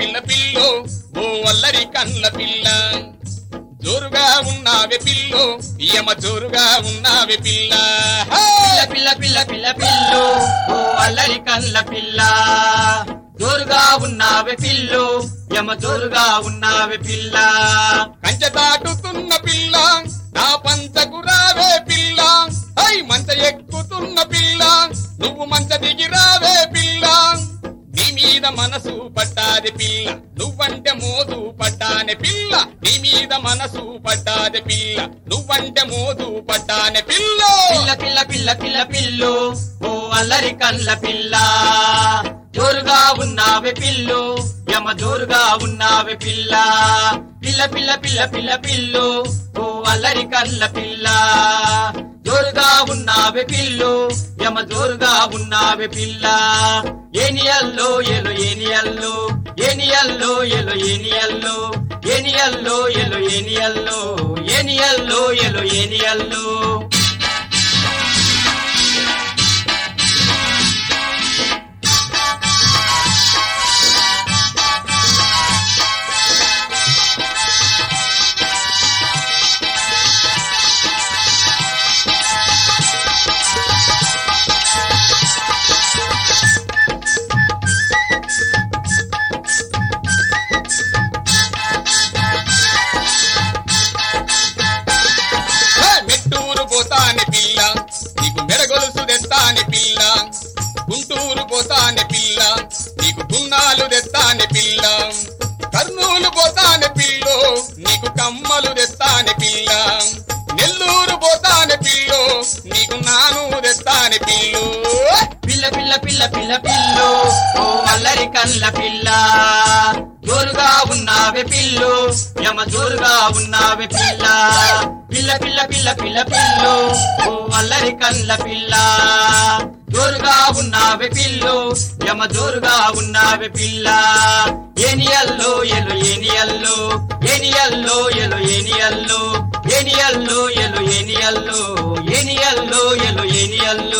పిల్ల పిల్లో ఓ అల్లరి కళ్ళ పిల్ల జోరుగా ఉన్నావే పిల్లో యమ జోరుగా ఉన్నావే పిల్ల హే! పిల్ల పిల్ల పిల్ల పిల్ల పిల్లు ఓ అల్లరి కళ్ళ పిల్ల జోరుగా ఉన్నావే పిల్లు యమ జోరుగా ఉన్నావే పిల్ల కంచె దాటుతున్న పిల్ల నా పంచకు రావే పిల్ల ఐ మంచ ఎక్కుతున్న పిల్ల నువ్వు మంచ దిగి రావే పిల్ల నీ మీద మనసు పడ్డాది పిల్ల నువ్వంటే మోదు పడ్డానే పిల్ల నీ మీద మనసు పడ్డాది పిల్ల నువ్వంటే మోదు పడ్డానే పిల్ల పిల్ల పిల్ల పిల్ల పిల్ల పిల్లు ఓ అల్లరి కళ్ళ పిల్ల జోరుగా ఉన్నావే పిల్లు యమ జోరుగా ఉన్నావే పిల్ల పిల్ల పిల్ల పిల్ల పిల్ల పిల్లు ఓ అల్లరి కళ్ళ పిల్ల జోరుగా ఉన్నావే పిల్లు యమ జోరుగా ఉన్నావే పిల్ల ఏనియల్లో ఎలో ఏనియల్లో ఏనియల్లో ఎలో ఏనియల్లో ఏనియల్లో ఎలో ఏనియల్లో ఏనియల్లో ఎలో ఏనియల్లో హే! మెట్టూరు పోతానే పిల్ల నీకు మెరగొలుసు తెస్తానే పిల్ల గుంటూరు పోతానే పిల్ల నీకు గున్నాలు తెస్తానే పిల్ల కర్నూలు పోతానే పిల్లో నీకు కమ్మలు తెస్తానే పిల్ల నెల్లూరు పోతానే పిల్లో నీకు నాను తెస్తానే పిల్లు పిల్ల పిల్ల పిల్ల పిల్ల పిల్లు ఓ అల్లరి కళ్ళ పిల్ల జోరుగా ఉన్నావే పిల్లు యమ జోరుగా ఉన్నావే పిల్ల పిల్ల పిల్ల పిల్ల పిల్ల పిల్లు ఓ అల్లరి కళ్ళ పిల్ల జోరుగా ఉన్నావే పిల్లు యమ జోరుగా ఉన్నావే పిల్ల ఏనియల్లో ఎలో ఏనియల్లో ఏనియల్లో ఎలో ఏనియల్లో ఏనియల్లో ఎలో ఏనియల్లో ఏనియల్లో ఎలో ఏనియల్లో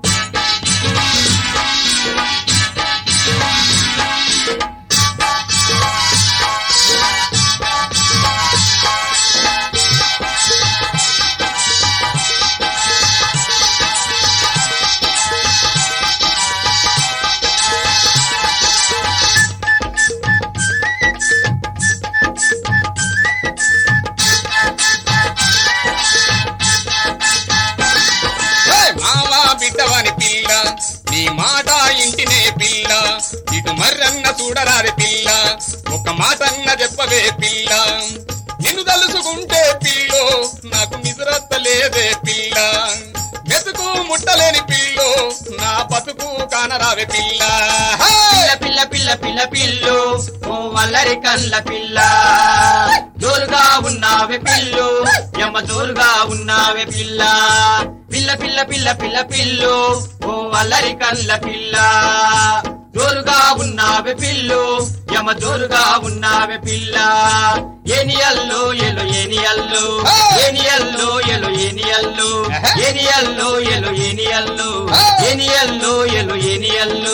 హే! మావా బిడ్డవని పిల్ల నీ మాట ఇంటినే పిల్ల ఇటు మర్రన్న చూడరాది పిల్ల ఒక మాటన్న చెప్పవే పిల్ల నిన్ను తలుసుకుంటే పిల్లో నాకు నిద్రత్తలేదే పిల్ల మెతుకు ముట్టలేని పిల్లో నా బతుకు కానరావే పిల్ల హే! పిల్ల పిల్ల పిల్ల పిల్ల పిల్లు ఓ వల్లరి కళ్ళ పిల్ల జోరుగా ఉన్నావే పిల్లు యమ జోరుగా ఉన్నావే పిల్ల పిల్ల పిల్ల పిల్ల పిల్ల పిల్లు ఓ వల్లరి కళ్ళ పిల్ల జోరుగా ఉన్నావే పిల్లు యమ జోరుగా ఉన్నావే పిల్ల ఏనియల్లో ఎలో ఏనియల్లో ఏనియల్లో ఎలో ఏనియల్లో ఏనియల్లో ఎలో ఏనియల్లో ఏనియల్లో ఎలో ఏనియల్లో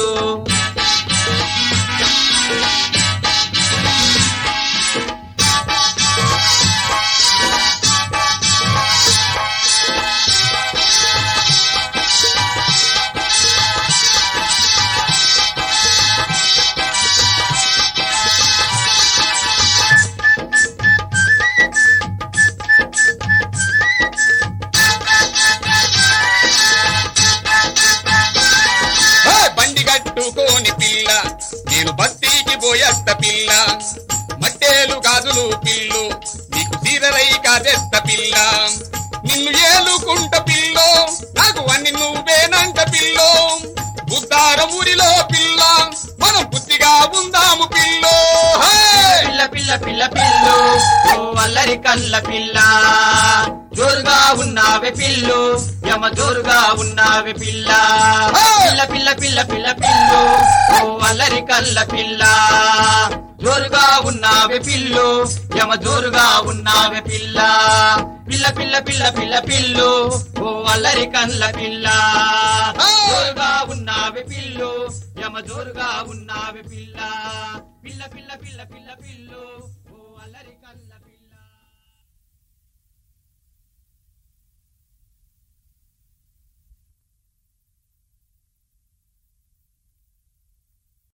హే! బండి కట్టుకోని పిల్ల నేను బస్తీకి పోయత్త పిల్ల మట్టేలు గాజులు పిల్లు నీకు సీరరై కాజెత్త పిల్ల నిన్ను ఏలుకుంట పిల్లో నాకు అన్ని నువ్వేనంట పిల్లో బుద్ధార ఊరిలో పిల్ల మనం బుద్ధిగా ఉందాము పిల్లో హే! పిల్ల పిల్ల పిల్ల పిల్లు ఓ అల్లరి కళ్ళ పిల్ల జోరుగా ఉన్నావే పిల్లు యమ జోరుగా ఉన్నావే పిల్ల పిల్ల పిల్ల పిల్ల పిల్ల పిల్లు ఓ అల్లరి కళ్ళ పిల్ల జోరుగా ఉన్నావే పిల్లు యమ జోరుగా ఉన్నావే పిల్ల పిల్ల పిల్ల పిల్ల పిల్ల పిల్లు ఓ అల్లరి కళ్ళ పిల్ల జోరుగా ఉన్నావే పిల్లు యమ జోరుగా ఉన్నావే పిల్ల పిల్ల పిల్ల పిల్ల పిల్ల పిల్లు